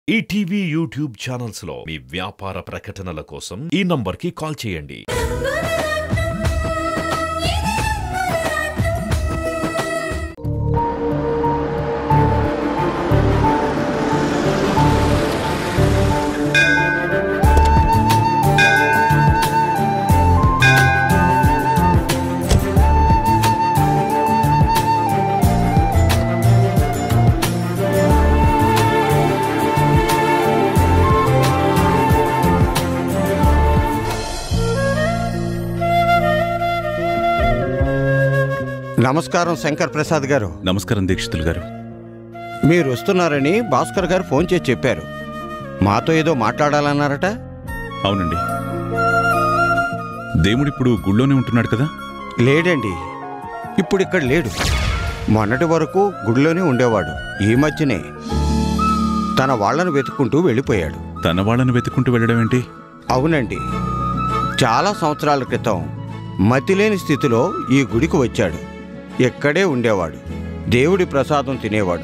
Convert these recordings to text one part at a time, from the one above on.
ETV YouTube channels లో మీ వ్యాపార ప్రకటనల కోసం ఈ నంబర్కి కాల్ చేయండి నమస్కారం శంకర్ ప్రసాద్ గారు నమస్కారం దీక్షితులు గారు మీరు వస్తున్నారని భాస్కర్ గారు ఫోన్ చేసి చెప్పారు మాతో ఏదో మాట్లాడాలన్నారట అవునండి దేవుడిప్పుడు గుళ్ళోనే ఉంటున్నాడు కదా లేడండి ఇప్పుడు ఇక్కడ లేడు మొన్నటి వరకు గుడిలోనే ఉండేవాడు ఈ మధ్యనే తన వాళ్ళను వెతుక్కుంటూ వెళ్ళిపోయాడు తన వాళ్ళని వెతుక్కుంటూ వెళ్ళడం ఏంటి అవునండి చాలా సంవత్సరాల క్రితం మతిలేని స్థితిలో ఈ గుడికి వచ్చాడు ఇక్కడే ఉండేవాడు దేవుడి ప్రసాదం తినేవాడు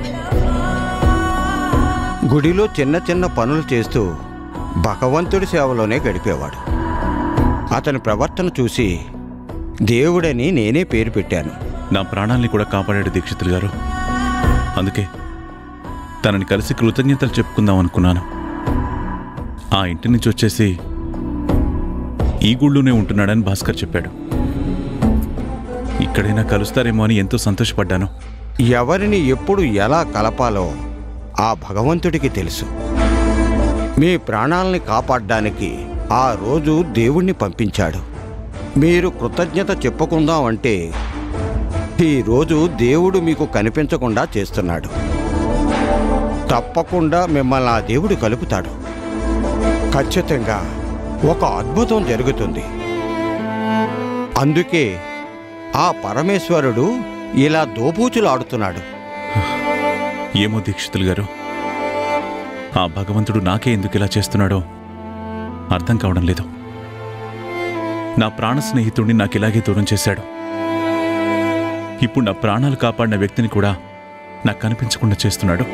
గుడిలో చిన్న చిన్న పనులు చేస్తూ భగవంతుడి సేవలోనే గడిపేవాడు అతని ప్రవర్తన చూసి దేవుడని నేనే పేరు పెట్టాను నా ప్రాణాల్ని కూడా కాపాడాడు దీక్షితులు గారు అందుకే తనని కలిసి కృతజ్ఞతలు చెప్పుకుందాం అనుకున్నాను ఆ ఇంటి నుంచి వచ్చేసి ఈ గుళ్ళోనే ఉంటున్నాడని భాస్కర్ చెప్పాడు ఇక్కడైనా కలుస్తారేమో అని ఎంతో సంతోషపడ్డాను ఎవరిని ఎప్పుడు ఎలా కలపాలో ఆ భగవంతుడికి తెలుసు మీ ప్రాణాల్ని కాపాడడానికి ఆ రోజు దేవుణ్ణి పంపించాడు మీరు కృతజ్ఞత చెప్పుకుందాం అంటే ఈ రోజు దేవుడు మీకు కనిపించకుండా చేస్తున్నాడు తప్పకుండా మిమ్మల్ని ఆ దేవుడు కలుపుతాడు ఖచ్చితంగా ఒక అద్భుతం జరుగుతుంది అందుకే ఆ పరమేశ్వరుడు ఇలా దోబూచులాడుతున్నాడు ఏమో దీక్షితులు గారు ఆ భగవంతుడు నాకే ఎందుకు ఇలా చేస్తున్నాడో అర్థం కావడం లేదు నా ప్రాణ స్నేహితుడిని నాకు ఇలాగే దూరం చేశాడు ఇప్పుడు నా ప్రాణాలు కాపాడిన వ్యక్తిని కూడా నాకు కనిపించకుండా చేస్తున్నాడు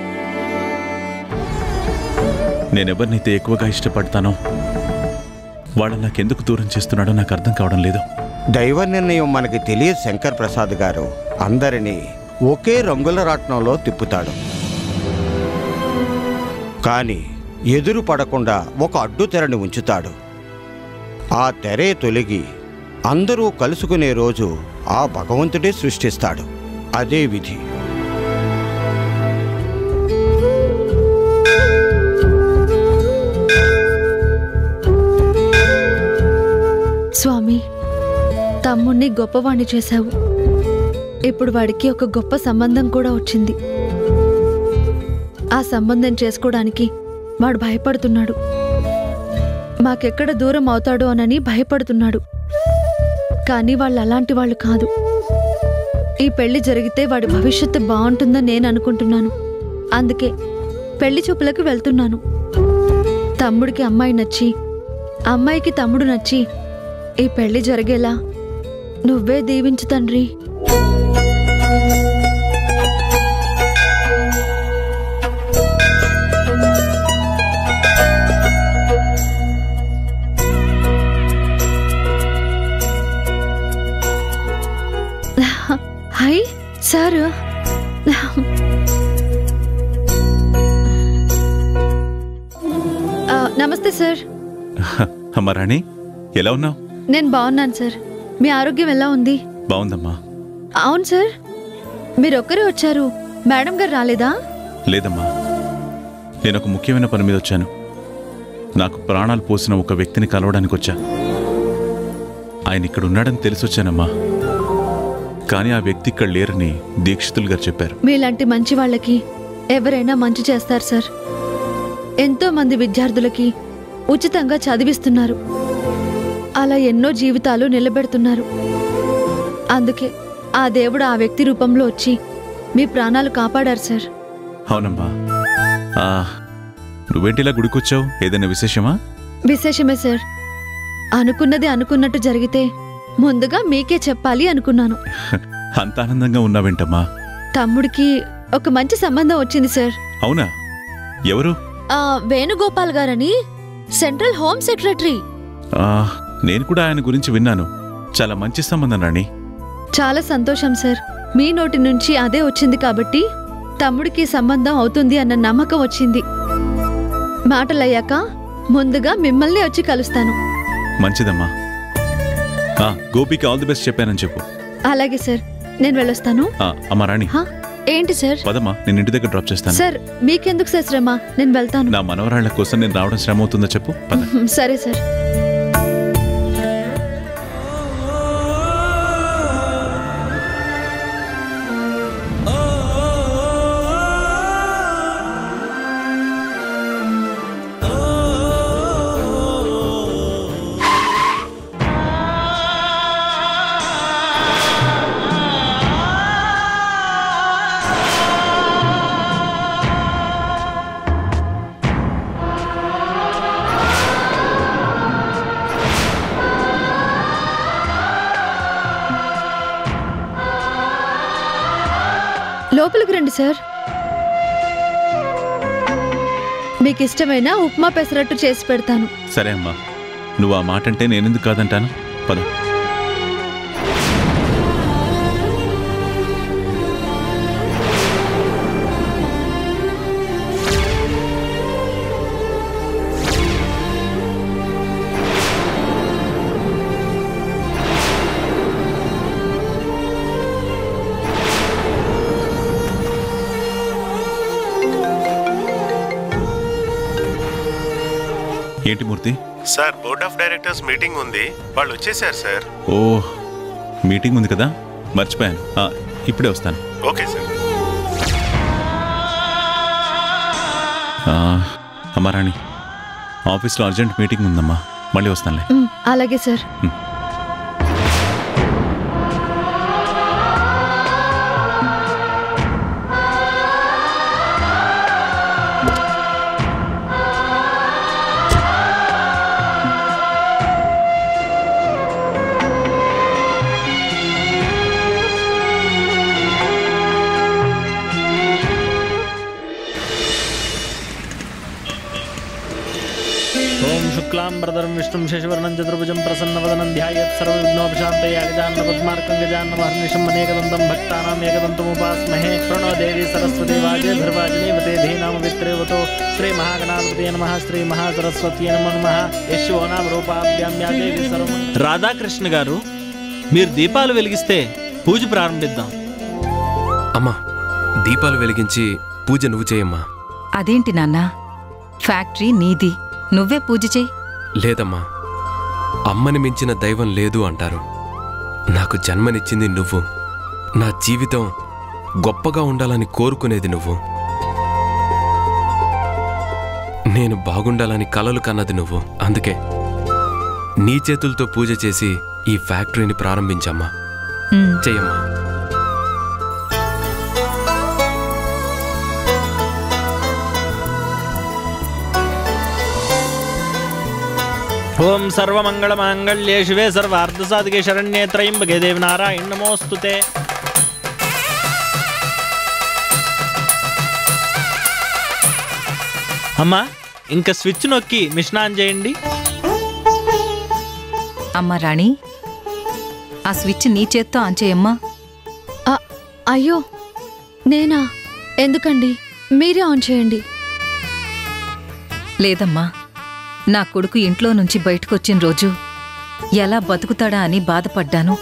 నేనెవరినైతే ఎక్కువగా ఇష్టపడతానో వాళ్ళని నాకెందుకు దూరం చేస్తున్నాడో నాకు అర్థం కావడం లేదు దైవ నిర్ణయం మనకి తెలియదు శంకర్ ప్రసాద్ గారు అందరినీ ఒకే రంగుల రాట్నంలో తిప్పుతాడు కానీ ఎదురు పడకుండా ఒక అడ్డు తెరని ఉంచుతాడు ఆ తెరే తొలగి అందరూ కలుసుకునే రోజు ఆ భగవంతుడే సృష్టిస్తాడు అదే విధి స్వామి తమ్ముణ్ణి గొప్పవాణ్ణి చేశావు ఇప్పుడు వాడికి ఒక గొప్ప సంబంధం కూడా వచ్చింది ఆ సంబంధం చేసుకోవడానికి వాడు భయపడుతున్నాడు మాకెక్కడ దూరం అవుతాడో అనని భయపడుతున్నాడు కానీ వాళ్ళు అలాంటి వాళ్ళు కాదు ఈ పెళ్లి జరిగితే వాడి భవిష్యత్తు బాగుంటుందని నేను అనుకుంటున్నాను అందుకే పెళ్లి చూపులకు వెళ్తున్నాను తమ్ముడికి అమ్మాయి నచ్చి అమ్మాయికి తమ్ముడు నచ్చి ఈ పెళ్లి జరిగేలా నువ్వే దీవించు తండ్రి హాయ్ సార్ ఆ, నమస్తే సార్ అమ్మా రాణి ఎలా ఉన్నావు నేను బాగున్నాను సార్ మీ ఆరోగ్యం ఎలా ఉంది బాగుందమ్మా అవును సార్ మీరు ఒక్కరే వచ్చారు మేడం గారు రాలేదా లేదమ్మా నేను ఒక ముఖ్యమైన పని మీద వచ్చాను నాకు ప్రాణాలు పోసిన ఒక వ్యక్తిని కలవడానికి వచ్చా ఆయన ఇక్కడ ఉన్నాడని తెలిసొచ్చానమ్మా కానీ ఆ వ్యక్తి ఇక్కడ లేరని దీక్షితులు గారు చెప్పారు మీలాంటి మంచి వాళ్ళకి ఎవరైనా మంచి చేస్తారు సార్ ఎంతో మంది విద్యార్థులకి ఉచితంగా చదివిస్తున్నారు అలా ఎన్నో జీవితాలు నిలబెడుతున్నారు అందుకే ఆ దేవుడు ఆ వ్యక్తి రూపంలో వచ్చి మీ ప్రాణాలు కాపాడారు సార్ అవునమ్మా ఆ, నువ్వేంటిలా గుడికొచ్చావు ఏదైనా విశేషమా విశేషమే సార్ అనుకున్నది అనుకున్నట్టు జరిగితే ముందుగా మీకే చెప్పాలి అనుకున్నాను అంత ఆనందంగా ఉన్నావేంటమ్మా తమ్ముడికి ఒక మంచి సంబంధం వచ్చింది సార్ అవునా ఎవరు ఆ, వేణుగోపాల్ గారని సెంట్రల్ హోమ్ సెక్రటరీ ఆ, నేను కూడా ఆయన గురించి విన్నాను చాలా మంచి సంబంధం రాణి చాలా సంతోషం సార్ మీ నోటి నుంచి అదే వచ్చింది కాబట్టి తమ్ముడికి సంబంధం అవుతుంది అన్న నమ్మకం వచ్చింది మాటలయ్యాక ముందుగా మిమ్మల్ని వచ్చి కలుస్తాను మంచిదమ్మా ఆ, గోపికి ఆల్ ది బెస్ట్ చెప్పానని చెప్పు అలాగే సార్ నేను వెళ్ళొస్తాను ఆ, అమ్మా రాణి హా, ఏంటి సార్ పదమ్మా నేను ఇంటి దగ్గర డ్రాప్ చేస్తాను సార్ మీకెందుకు సార్ శ్రమ నేను వెళ్తాను నా మనవరాళ్ల కోసం నేను రావడం శ్రమ అవుతుందో చెప్పు పద సరే సార్ లోపలికి రండి సార్ మీకు ఇష్టమైన ఉప్మా పెసరట్టు చేసి పెడతాను సరే అమ్మా నువ్వు ఆ మాట అంటే నేనెందుకు కాదంటాను పద ఏంటి Murthy sir board of directors meeting ఉంది వాళ్ళు వచ్చేసారు సార్ ఓ మీటింగ్ ఉంది కదా మర్చిపోయాను ఆ, ఇప్పుడే వస్తాను ఓకే సార్ ఆ, అమ్మా రాణి ఆఫీస్లో అర్జెంట్ మీటింగ్ ఉందమ్మా మళ్ళీ వస్తానులే మ్, అలాగే సార్ ఓం శుక్లాం ప్రదరం విష్ణుం శశివర్ణం చతుర్భుజం ప్రసన్నవదనం ధ్యాయత్ సర్వవిఘ్నోపశాంతయ గజాన్న పద్మార్కం గజాన్న మహర్నిశం అనేకదంతం భక్తానాం ఏకదంతముపాస్మహే ప్రణో దేవి సరస్వతి వాజే ధర్వాజనీవతే ధీనామ విత్రేవతో శ్రీ మహాగణాధిపతి నమ శ్రీ మహాసరస్వతి నమ నమ యశో నామ రూపాభ్యాం యా దేవి సర్వం రాధాకృష్ణ గారు మీరు దీపాలు వెలిగిస్తే పూజ ప్రారంభిద్దాం అమ్మా దీపాలు వెలిగించి పూజ నువ్వు చేయమ్మా అదేంటి నాన్న ఫ్యాక్టరీ నీది నువ్వే పూజ చెయ్యి లేదమ్మా అమ్మని మించిన దైవం లేదు అంటారు నాకు జన్మనిచ్చింది నువ్వు నా జీవితం గొప్పగా ఉండాలని కోరుకునేది నువ్వు నేను బాగుండాలని కలలు కన్నది నువ్వు అందుకే నీ చేతులతో పూజ చేసి ఈ ఫ్యాక్టరీని ప్రారంభించమ్మా ఉమ్. చెయ్యమ్మా ఓం సర్వమంగళమాంగళ్యే శివే సర్వార్ధసాధికే శరణ్యే త్రయంబకే దేవి నారాయణ నమోస్తుతే అమ్మా ఇంకా స్విచ్ నొక్కి మిషన్ ఆన్ చేయండి అమ్మా రాణి ఆ స్విచ్ నీ చేత్తో ఆన్ చేయమ్మా ఆ, అయ్యో నేనా ఎందుకండి మీరే ఆన్ చేయండి లేదమ్మా నా కొడుకు ఇంట్లో నుంచి బయటకొచ్చిన రోజు ఎలా బతుకుతాడా అని బాధపడ్డాను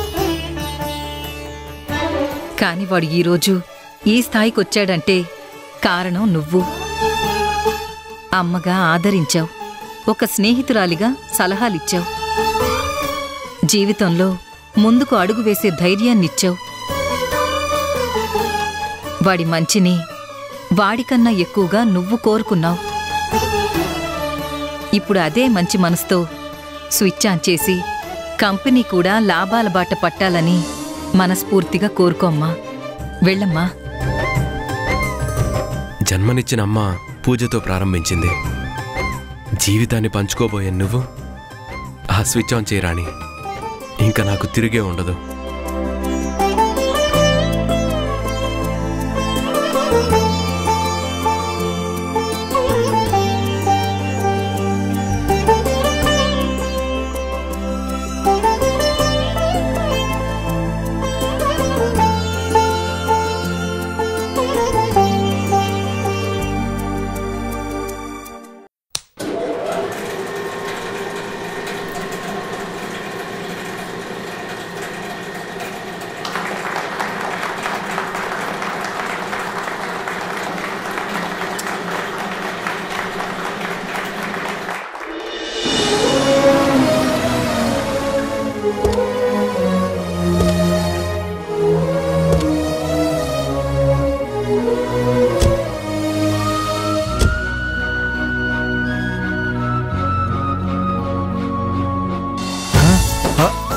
కాని వాడు ఈరోజు ఈ స్థాయికొచ్చాడంటే కారణం నువ్వు అమ్మగా ఆదరించావు ఒక స్నేహితురాలిగా సలహాలిచ్చావు జీవితంలో ముందుకు అడుగు వేసే ధైర్యాన్నిచ్చావు వాడి మంచిని వాడికన్నా ఎక్కువగా నువ్వు కోరుకున్నావు ఇప్పుడు అదే మంచి మనసుతో స్విచ్ ఆన్ చేసి కంపెనీ కూడా లాభాల బాట పట్టాలని మనస్ఫూర్తిగా కోరుకోమ్మా వెళ్ళమ్మా జన్మనిచ్చిన అమ్మ పూజతో ప్రారంభించింది జీవితాన్ని పంచుకోబోయే నువ్వు ఆ స్విచ్ ఆన్ చేయరాని ఇంకా నాకు తిరిగే ఉండదు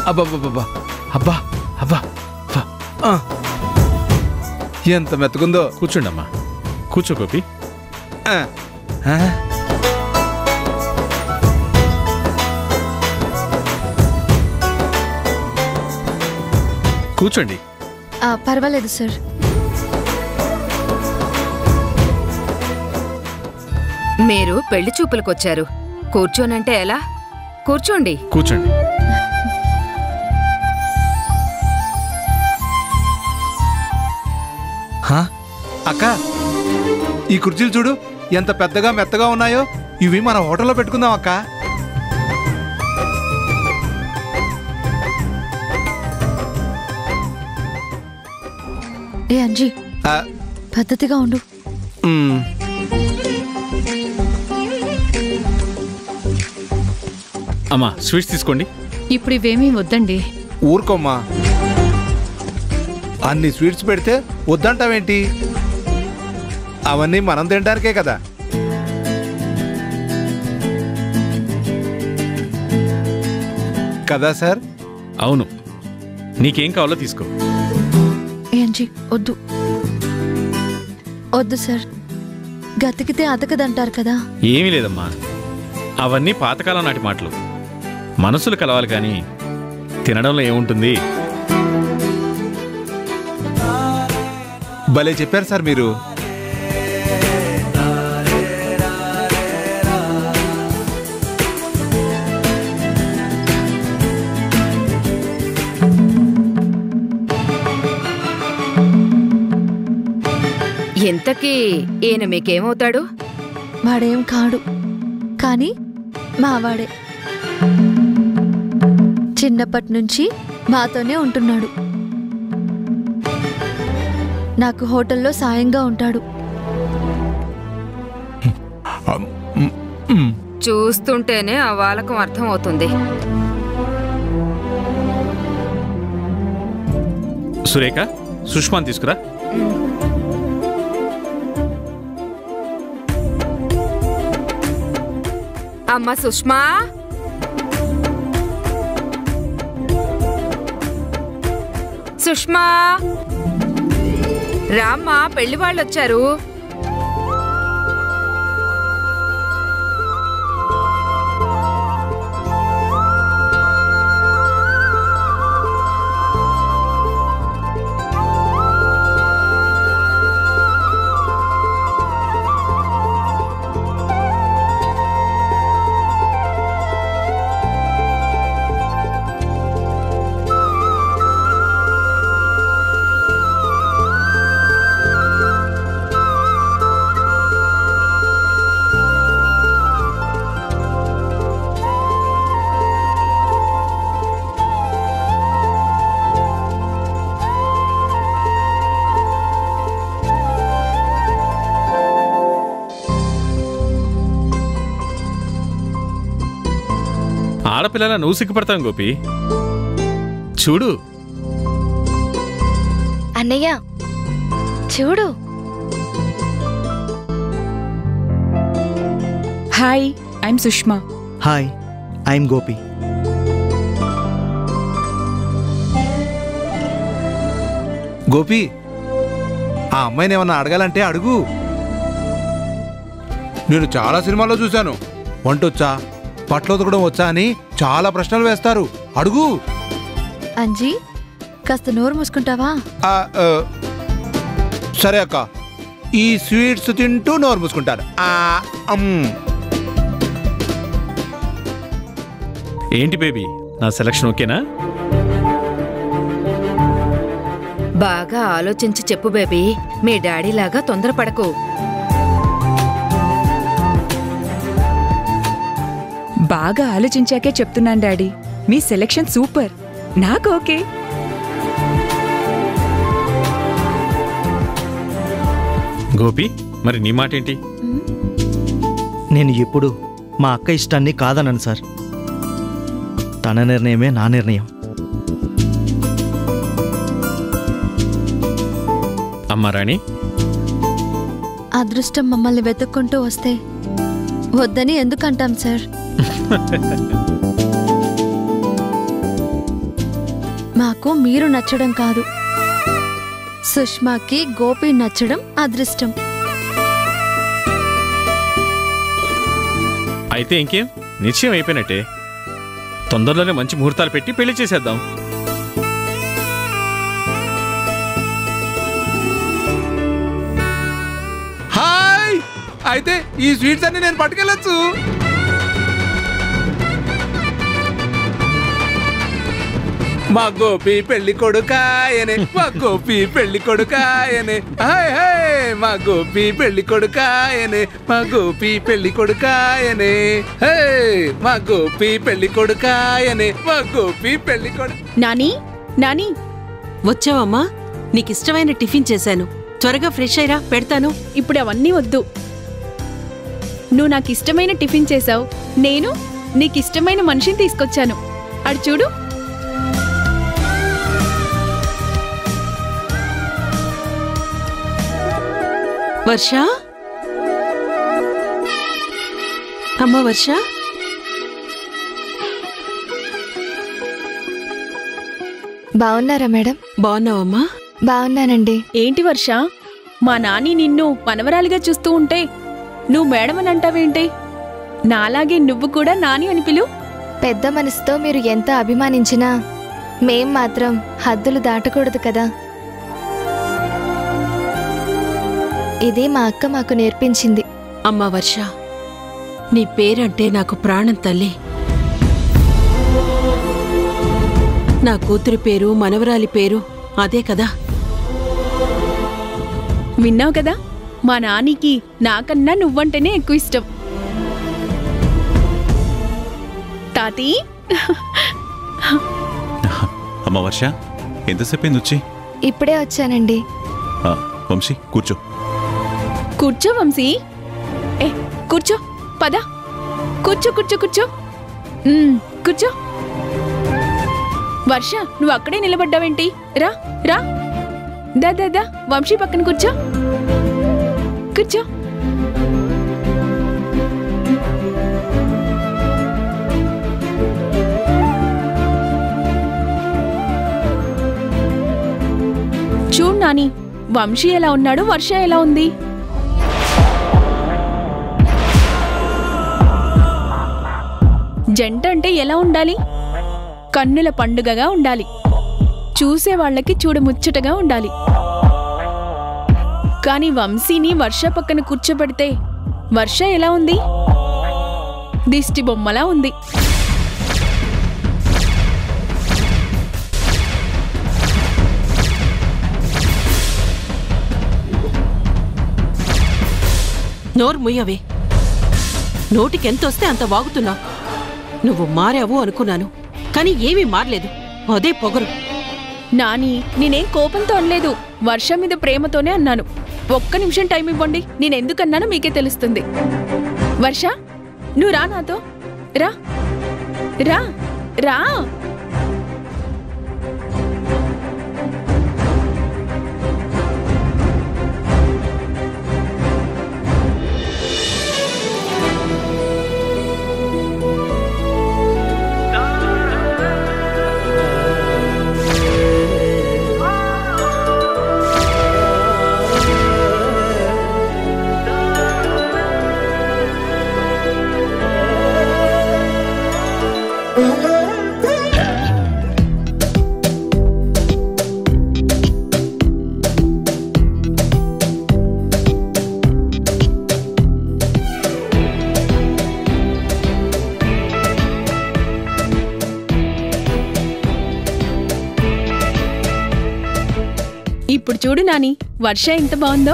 అబ్బబ్బబ్బబ్బా అబ్బా అబ్బా అబ్బా. ఆ. ఎంత మెత్తకుందో కూర్చోండమ్మా కూర్చో గోపి ఆ. ఆ. కూర్చోండి ఆ, పర్వాలేదు సార్ మీరు పెళ్లి చూపులకొచ్చారు కూర్చోనంటే ఎలా కూర్చోండి కూర్చోండి హా? అక్క ఈ కుర్చీలు చూడు ఎంత పెద్దగా మెత్తగా ఉన్నాయో ఇవి మన హోటల్లో పెట్టుకుందాం అక్క ఏ అంజీ ఆ, పద్ధతిగా ఉండు మ్, అమ్మా స్వీట్స్ తీసుకోండి ఇప్పుడు ఇవేమీ వద్దండి ఊరుకోమ్మా అన్ని స్వీట్స్ పెడితే వద్దంటావేంటి అవన్నీ మనం తినడానికే కదా కదా సార్ అవును నీకేం కావాలో తీసుకో ఏ అంజీ వద్దు వద్దు సార్ గతికితే అతకదంటారు కదా ఏమీ లేదమ్మా అవన్నీ పాతకాలం నాటి మాటలు మనసులు కలవాలి కానీ తినడంలో ఏముంటుంది భలే చెప్పారు సార్ మీరు ఇంతకీ ఈయన మీకేమవుతాడు వాడేం కాడు కానీ మావాడే చిన్నప్పటి నుంచి మాతోనే ఉంటున్నాడు నాకు హోటల్లో సాయంగా ఉంటాడు చూస్తుంటేనే ఆ వాలకం అర్థం అవుతుంది సురేఖ సుష్మాన్ తీసుకురా అమ్మ సుష్మా సుష్మా రామ్మా పెళ్లి వాళ్ళు వచ్చారు ఆడపిల్లల నువ్వు సిగ్గుపడతాం గోపి చూడు అన్నయ్య చూడు hi I'm Sushma hi I'm Gopi Gopi ఆ అమ్మాయిని ఏమన్నా అడగాలంటే అడుగు నేను చాలా సినిమాల్లో చూశాను వంట వచ్చా బట్టలు ఉతకడం వచ్చా అని చాలా ప్రశ్నలు వేస్తారు అడుగు అంజీ కాస్త నోరు మూసుకుంటావా ఆ, ఆ, సరే అక్క ఈ స్వీట్స్ తింటూ నోరు మూసుకుంటారు ఆ, అమ్. ఏంటి బేబీ నా సెలక్షన్ ఓకేనా బాగా ఆలోచించి చెప్పు బేబీ మీ డాడీలాగా తొందరపడకు బాగా ఆలోచించాకే చెప్తున్నాను డాడీ మీ సెలెక్షన్ సూపర్ నాకు ఓకే గోపి మరి నీ మాట ఏంటి నేను ఎప్పుడు మా అక్క ఇష్టాన్ని కాదనను సార్ తన నిర్ణయమే నా నిర్ణయం అమ్మా రాణి అదృష్టం మమ్మల్ని వెతుక్కుంటూ వస్తే వద్దని ఎందుకు అంటాం సార్ మాకు మీరు నచ్చడం కాదు సుష్మాకి గోపి నచ్చడం అదృష్టం అయితే ఇంకేం నిశ్చయం అయిపోయినట్టే తొందరలోనే మంచి ముహూర్తాలు పెట్టి పెళ్లి చేసేద్దాం హాయ్ అయితే ఈ స్వీట్స్ అన్ని నేను పట్టుకెళ్ళొచ్చు మా గోపి పెళ్లి కొడుకాయనే మా గోపి పెళ్లి కొడుకాయనే హాయ్ హాయ్ మా గోపి పెళ్లి కొడుకాయనే మా గోపి పెళ్లి కొడుకాయనే హే మా గోపి పెళ్లి కొడుకాయనే మా గోపి పెళ్లి కొడు నాని నాని వచ్చావమ్మా నీకిష్టమైన టిఫిన్ చేశాను త్వరగా ఫ్రెష్ అయ్యరా పెడతాను ఇప్పుడు అవన్నీ వద్దు నువ్వు నాకు ఇష్టమైన టిఫిన్ చేసావు నేను నీకు ఇష్టమైన మనిషిని తీసుకొచ్చాను అడు చూడు వర్ష అమ్మ వర్ష బాగున్నారా మేడం బాగున్నావమ్మా బాగున్నానండి ఏంటి వర్ష మా నాని నిన్ను మనవరాలిగా చూస్తూ ఉంటే నువ్వు మేడం అని అంటావేంటి నాలాగే నువ్వు కూడా నాని అని పిలు పెద్ద మనసుతో మీరు ఎంత అభిమానించినా మేం మాత్రం హద్దులు దాటకూడదు కదా ఇది మా అక్క మాకు నేర్పించింది అమ్మా వర్ష నీ పేరంటే నాకు ప్రాణం తల్లి నా కూతురి పేరు మనవరాలి పేరు అదే కదా విన్నావు కదా మా నానికి నాకన్నా నువ్వంటేనే ఎక్కువ ఇష్టం తాతీ అమ్మ వర్ష ఎంతసేపు అయింది వచ్చి ఇప్పుడే వచ్చానండి ఆ, వంశీ కూర్చో కూర్చో వంశీ ఏ కూర్చో పద కూర్చో కూర్చో కూర్చో ఉమ్, కూర్చో వర్ష నువ్వు అక్కడే నిలబడ్డావేంటి రా రా దా దా దా వంశీ పక్కన కూర్చో కూర్చో చూడు నాని వంశీ ఎలా ఉన్నాడు వర్ష ఎలా ఉంది జంట అంటే ఎలా ఉండాలి కన్నుల పండుగగా ఉండాలి చూసే వాళ్ళకి చూడముచ్చటగా ఉండాలి కానీ వంశీని వర్ష పక్కన కూర్చోబెడితే వర్ష ఎలా ఉంది దిష్టి బొమ్మలా ఉంది నోరు ముయ్యవే నోటికెంతొస్తే అంత వాగుతున్నావు నువ్వు మారావు అనుకున్నాను కానీ ఏమీ మారలేదు అదే పొగరు నాని నేనేం కోపంతో అనలేదు వర్ష మీద ప్రేమతోనే అన్నాను ఒక్క నిమిషం టైం ఇవ్వండి నేను ఎందుకన్నానో మీకే తెలుస్తుంది వర్ష నువ్వు రా నాతో రా రా రా ఇప్పుడు చూడు నాని వర్ష ఎంత బాగుందో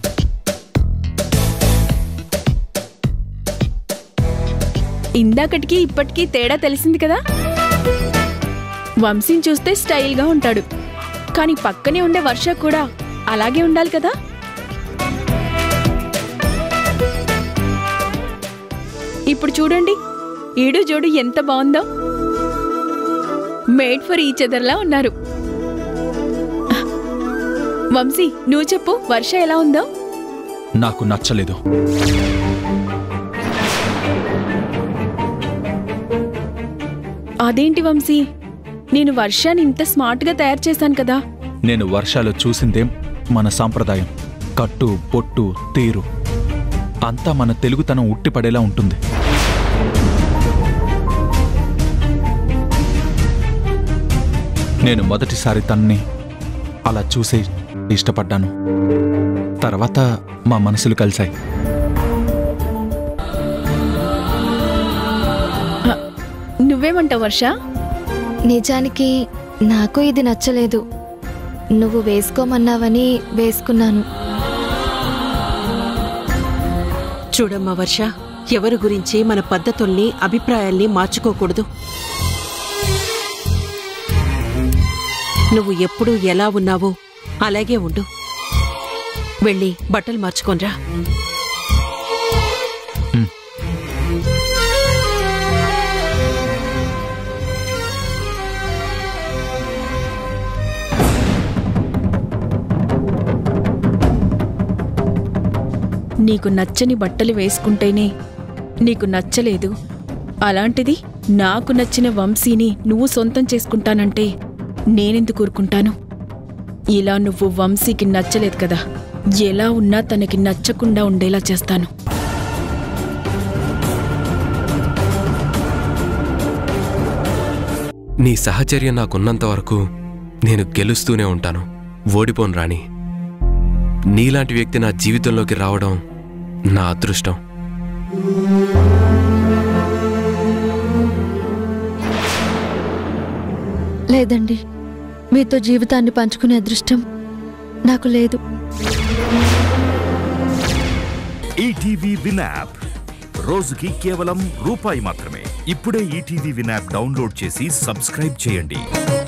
ఇందాకటికి ఇప్పటికీ తేడా తెలిసింది కదా వంశీని చూస్తే స్టైల్గా ఉంటాడు కానీ పక్కనే ఉండే వర్ష కూడా అలాగే ఉండాలి కదా ఇప్పుడు చూడండి ఈడు జోడు ఎంత బాగుందో మేడ్ ఫర్ ఈచ్ అదర్లా ఉన్నారు వంశీ నువ్వు చెప్పు వర్ష ఎలా ఉందో నాకు నచ్చలేదు అదేంటి వంశీ నేను వర్షాన్ని ఇంత స్మార్ట్గా తయారు చేశాను కదా నేను వర్షాలు చూసిందేం మన సాంప్రదాయం కట్టు పొట్టు తీరు అంతా మన తెలుగుతనం ఉట్టిపడేలా ఉంటుంది నేను మొదటిసారి తన్ని అలా చూసే ఇష్టపడ్డాను తర్వాత మా మనసులు కలిశాయి నువ్వేమంటావు వర్ష నిజానికి నాకు ఇది నచ్చలేదు నువ్వు వేసుకోమన్నావని వేసుకున్నాను చూడమ్మా వర్ష ఎవరి గురించి మన పద్ధతుల్ని అభిప్రాయాల్ని మార్చుకోకూడదు నువ్వు ఎప్పుడు ఎలా ఉన్నావో అలాగే ఉండు వెళ్ళి బట్టలు మార్చుకోనరా నీకు నచ్చని బట్టలు వేసుకుంటేనే నీకు నచ్చలేదు అలాంటిది నాకు నచ్చిన వంశీని నువ్వు సొంతం చేసుకుంటానంటే నేనెందుకు ఊరుకుంటాను ఇలా నువ్వు వంశీకి నచ్చలేదు కదా ఎలా ఉన్నా తనకి నచ్చకుండా ఉండేలా చేస్తాను నీ సహచర్యం నాకున్నంత వరకు నేను గెలుస్తూనే ఉంటాను ఓడిపోను రాణి నీలాంటి వ్యక్తి నా జీవితంలోకి రావడం నా అదృష్టం లేదండి మీతో జీవితాన్ని పంచుకునే అదృష్టం నాకు లేదు ఈటీవీ విన్ యాప్ రోజుకి కేవలం రూపాయి మాత్రమే ఇప్పుడే ఈటీవీ విన్ యాప్ డౌన్లోడ్ చేసి సబ్స్క్రైబ్ చేయండి